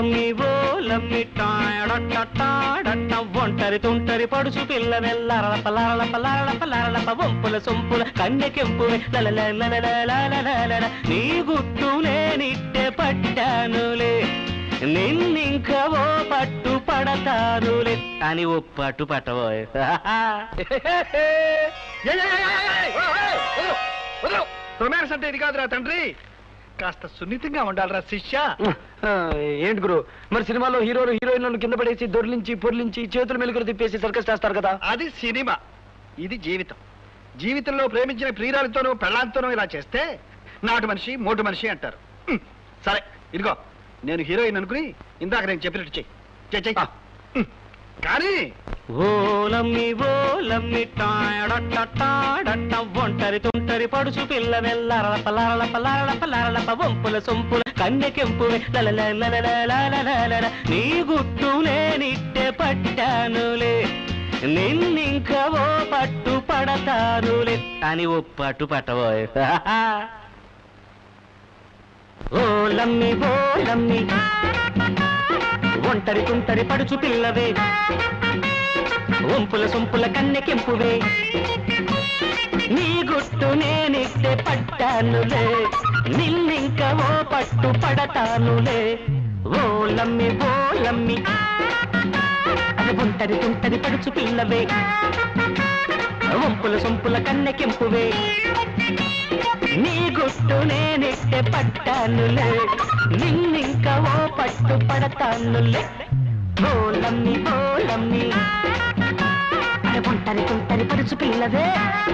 లమ్మి ఓ లమ్మి టాడట్ట ఒంటరి తుంటరి పడుచు పిల్ల వెల్లరళప లరళప లరళప లరళప వంపుల సొంపుల కన్నెకెంపు లలలలలలలలలల. నీ గుట్టు నేనిట్టె పట్టానులే నిన్నింక ఓ పట్టు పడతానులే అని ఓ పట్టు పట్టబోయే రొమాన్స్ అంటే ఇది కాదురా తండ్రి కాస్త సున్నితంగా ఉండాలిరా శిష్య ఏంటి గురు మరి సినిమాలో హీరోలు హీరోయిన్లను కింద పడేసి దొర్లించి పొర్లించి చేతులు మెలుగులు తిప్పేసి సర్కస్ చేస్తారు కదా అది సినిమా ఇది జీవితం జీవితంలో ప్రేమించిన ప్రియురాలతోనూ పెళ్ళాంతోనూ ఇలా చేస్తే నాటు మనిషి మోటు మనిషి అంటారు హ్మ్. సరే ఇదిగో నేను హీరోయిన్ అనుకుని ఇందాక నేను చెప్పినట్టు చెయ్యి చెయ్యి, చెయ్యి ఆ. హ్మ్. కానీ ఓలమ్మి ఓలమ్మి టాడట్ట ఒంటరి తుంటరి పడుచు పిల్ల వెల్లరళప లరళప లరళప లరళప వంపుల సొంపుల కన్నెకెంపు లలలలలలలలలల. నీ గుట్టు నేనిట్టె పట్టానులే నిన్నింక ఓ పట్టు పడతానులే అని ఓ పట్టు పట్టబోయే ఓలమ్మి ఓలమ్మి ఒంటరి తుంటరి పడుచు పిల్లవే ఒంపుల సొంపుల కన్నెకెంపువే నీ గుట్టు నేనిట్టే పట్టానులే నిన్నింక ఓ పట్టు పడతానులే ఓ లమ్మి ఓ లమ్మి అది ఒంటరి తుంటరి పడుచు పిల్లవే ఒంపుల సొంపుల కన్నెకెంపువే నీ గుట్టు నేనెట్టే పట్టానులే నిన్నింక ఓ పట్టు పడతానులే ఓలమ్మి ఓలమ్మి అరే ఒంటరి తుంటరి పడుచు పిల్లవే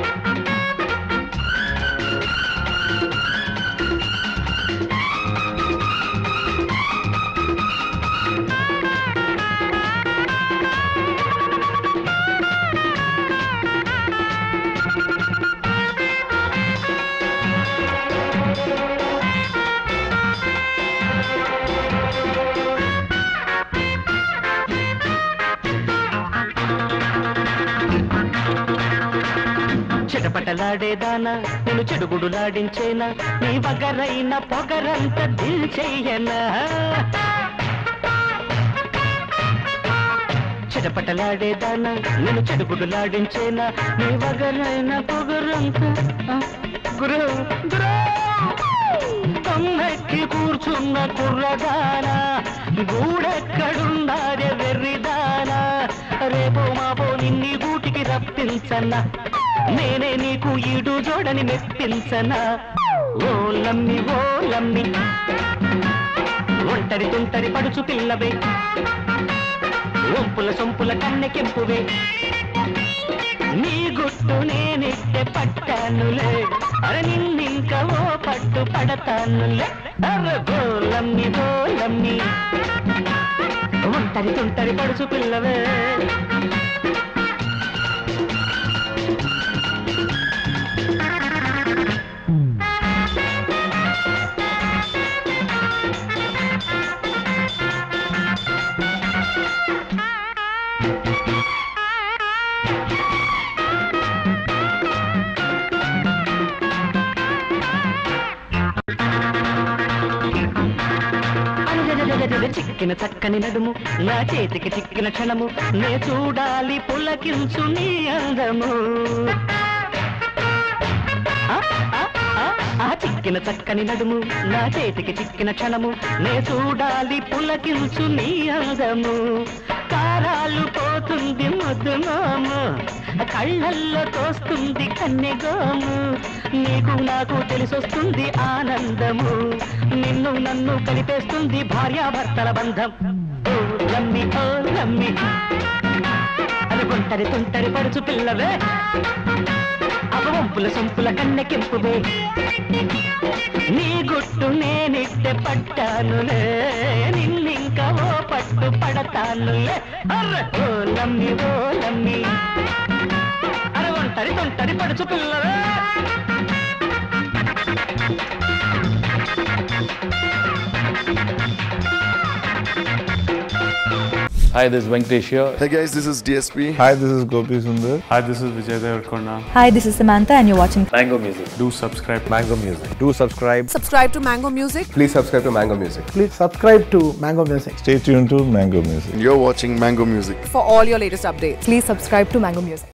చిటపటలాడేదానా నేను చెడుగుడులాడించేనా నీ వగరైన పొగరంత దిల్చెయ్యనా చిటపటలాడేదానా నేను చెడుగుడులాడించేనా నీ వగరైన పొగరంత ఆ, గురు గురు తమ్మెక్కి కూర్చున్న కుర్రదానా గూడెక్కడున్నారే వెర్రిదానా రేపో మాపో నిన్ని గూటికి రప్పించన్నా నేనే నీకు ఈడు జోడని మెప్పించనా ఓ లమ్మి ఓ లమ్మి ఒంటరి తుంటరి పడుచు పిల్లవే ఒంపుల సొంపుల కన్నెకెంపువే నీ గుట్టు నేనిట్టే పట్టానులే అరే నిన్నింక ఓ పట్టు పడతానులే అరే బోలమ్మి బోలమ్మి ఒంటరి తుంటరి పడుచు పిల్లవే అరెరెరెరెరె చిక్కిన చక్కని నడుము నా చేతికి చిక్కిన క్షణము నే చూడాలి పులకించు నీ అందము ఆ, ఆ, ఆ, ఆ చిక్కిన చక్కని నడుము నా చేతికి చిక్కిన క్షణము నే చూడాలి పులకించు నీ అందము కారాలు పోతుంది ముద్దు మాము కళ్ళల్లో తోస్తుంది కన్నెగోము నీకు నాకు తెలిసొస్తుంది ఆనందము నిన్ను నన్ను కలిపేస్తుంది భార్యాభర్తల బంధం ఓ లమ్మి ఓ లమ్మి అది గుంటరి తుంటరి పడుచు పిల్లవే అవవంపుల సొంపుల కన్నెకెంపువే నీ గుట్టు నేనిట్టె పట్టానులే నిన్నింక ఓ పట్టు పడతానులే అర్రె ఓ లమ్మి ఓ లమ్మి అరే ఒంటరి తొంటరి పడుచు పిల్లవే Hi, this is Venkatesh here. Hey guys, this is DSP. Hi, this is Gopi Sundar. Hi, this is Vijay Devarkonda. Hi, this is Samantha, and you're watching Mango Music. Do subscribe. Mango Music. Do subscribe. subscribe to Mango Music. Please subscribe to Mango Music. Please subscribe to Mango Music. Stay tuned to Mango Music. You're watching Mango Music. For all your latest updates. Please subscribe to Mango Music.